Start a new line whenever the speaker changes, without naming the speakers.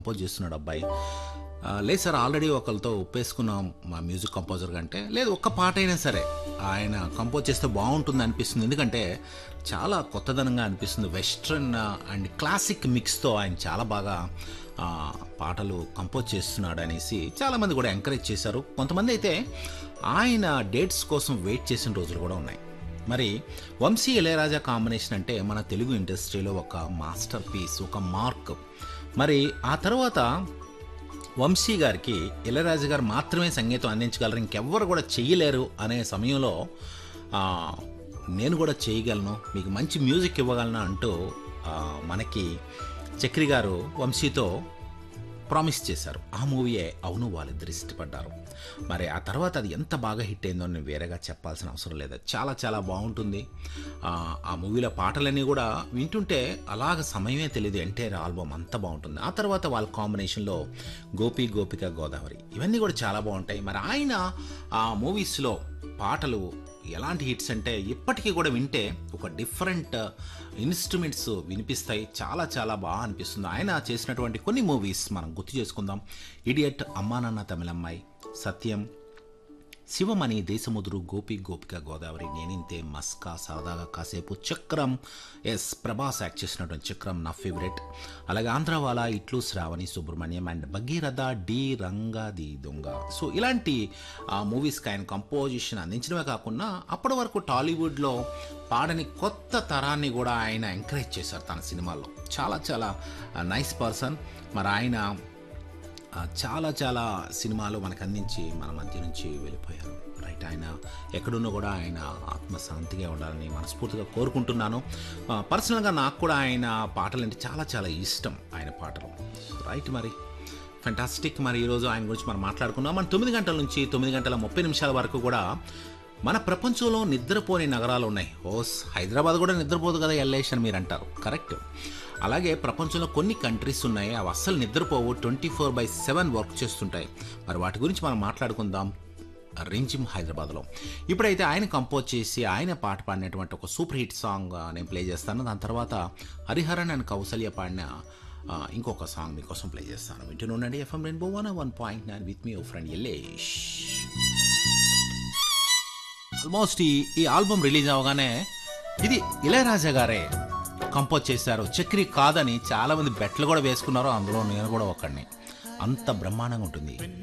compose చేస్తున్నాడు అబ్బాయి ఆ, లేదు సార్ ఆల్రెడీ ఒకరితో ఒప్పేసుకున్నాం మా మ్యూజిక్ కంపోజర్ కంటే లేదు ఒక్క పాట అయినా సరే ఆయన కంపోజ్ చేస్తే బాగుంటుంది అనిపిస్తుంది ఎందుకంటే చాలా కొత్తదనంగా అనిపిస్తుంది వెస్ట్రన్ అండ్ క్లాసిక్ మిక్స్తో ఆయన చాలా బాగా ఆ, పాటలు కంపోజ్ చేస్తున్నాడు అనేసి చాలామంది కూడా ఎంకరేజ్ చేశారు కొంతమంది అయితే ఆయన డేట్స్ కోసం వెయిట్ చేసిన రోజులు కూడా ఉన్నాయి మరి వంశీ ఇళయరాజా కాంబినేషన్ అంటే మన తెలుగు ఇండస్ట్రీలో ఒక మాస్టర్ పీస్ ఒక మార్క్ మరి ఆ తర్వాత వంశీ గారికి ఇళయరాజు గారు మాత్రమే సంగీతం అందించగలరు ఇంకెవ్వరు కూడా చెయ్యలేరు అనే సమయంలో ఆ, నేను కూడా చేయగలను మీకు మంచి మ్యూజిక్ ఇవ్వగలను అంటూ ఆ, మనకి చక్రి గారు వంశీతో ప్రామిస్ చేశారు ఆ మూవీయే అవును వాళ్ళిద్దరు ఇష్టపడ్డారు మరి ఆ తర్వాత అది ఎంత బాగా హిట్ అయిందో నేను వేరేగా చెప్పాల్సిన అవసరం లేదు చాలా చాలా బాగుంటుంది ఆ, ఆ మూవీలో పాటలన్నీ కూడా వింటుంటే అలాగ సమయమే తెలియదు ఎంటైర్ ఆల్బమ్ అంత బాగుంటుంది ఆ తర్వాత వాళ్ళ కాంబినేషన్లో గోపి గోపిక గోదావరి ఇవన్నీ కూడా చాలా బాగుంటాయి మరి ఆయన ఆ మూవీస్లో పాటలు ఎలాంటి హిట్స్ అంటే ఇప్పటికీ కూడా వింటే ఒక డిఫరెంట్ ఇన్స్ట్రుమెంట్స్ వినిపిస్తాయి చాలా చాలా బాగా అనిపిస్తుంది ఆయన చేసినటువంటి కొన్ని మూవీస్ మనం గుర్తు చేసుకుందాం ఇడియట్ అమ్మానాన్న తమిళమ్మాయి సత్యం శివమణి దేశముదురు గోపి గోపిక గోదావరి నేనింతే మస్కా సరదాగా కాసేపు చక్రం ఎస్ ప్రభాస్ యాక్ట్ చేసినటువంటి చక్రం నా ఫేవరెట్ అలాగే ఆంధ్రవాల ఇట్లు శ్రావణి సుబ్రహ్మణ్యం అండ్ భగీరథ డి రంగా ది దొంగ సో ఇలాంటి ఆ మూవీస్కి ఆయన కంపోజిషన్ అందించడమే కాకుండా అప్పటి వరకు టాలీవుడ్లో పాడని కొత్త తరాన్ని కూడా ఆయన ఎంకరేజ్ చేశారు తన సినిమాల్లో చాలా చాలా నైస్ పర్సన్ మరి ఆయన ఆ, చాలా చాలా సినిమాలు మనకు అందించి మన మధ్య నుంచి వెళ్ళిపోయారు రైట్ ఆయన ఎక్కడున్నా కూడా ఆయన ఆత్మశాంతిగా ఉండాలని మనస్ఫూర్తిగా కోరుకుంటున్నాను ఆ, పర్సనల్గా నాకు కూడా ఆయన పాటలు అంటే చాలా చాలా ఇష్టం ఆయన పాటలు రైట్ మరి ఫెంటాస్టిక్ మరి ఈరోజు ఆయన గురించి మనం మాట్లాడుకున్నాం మన తొమ్మిది గంటల నుంచి తొమ్మిది గంటల ముప్పై నిమిషాల వరకు కూడా మన ప్రపంచంలో నిద్రపోని నగరాలు ఉన్నాయి ఓస్ హైదరాబాద్ కూడా నిద్రపోదు కదా ఎల్లేష్ అని మీరు అంటారు కరెక్ట్ అలాగే ప్రపంచంలో కొన్ని కంట్రీస్ ఉన్నాయి అవి అస్సలు నిద్రపోవు twenty four by seven work చేస్తుంటాయి మరి వాటి గురించి మనం మాట్లాడుకుందాం రింజిమ్ హైదరాబాద్లో ఇప్పుడైతే ఆయన కంపోజ్ చేసి ఆయన పాట పాడినటువంటి ఒక సూపర్ హిట్ సాంగ్ ఆ, నేను ప్లే చేస్తాను దాని తర్వాత హరిహరన్ అండ్ కౌసల్య పాడిన ఆ, ఇంకొక సాంగ్ మీకోసం ప్లే చేస్తాను వింటూనే ఉండండి FM rainbow one one point nine with మీ ఓ ఫ్రెండ్ ఎల్లేష్ ఆల్మోస్ట్ ఈ ఈ ఆల్బమ్ రిలీజ్ అవగానే ఇది ఇళయరాజా గారే కంపోజ్ చేశారు చక్రి కాదని చాలా మంది బెట్లు కూడా వేసుకున్నారు అందులో నేను కూడా ఒకడిని అంత బ్రహ్మాండంగా ఉంటుంది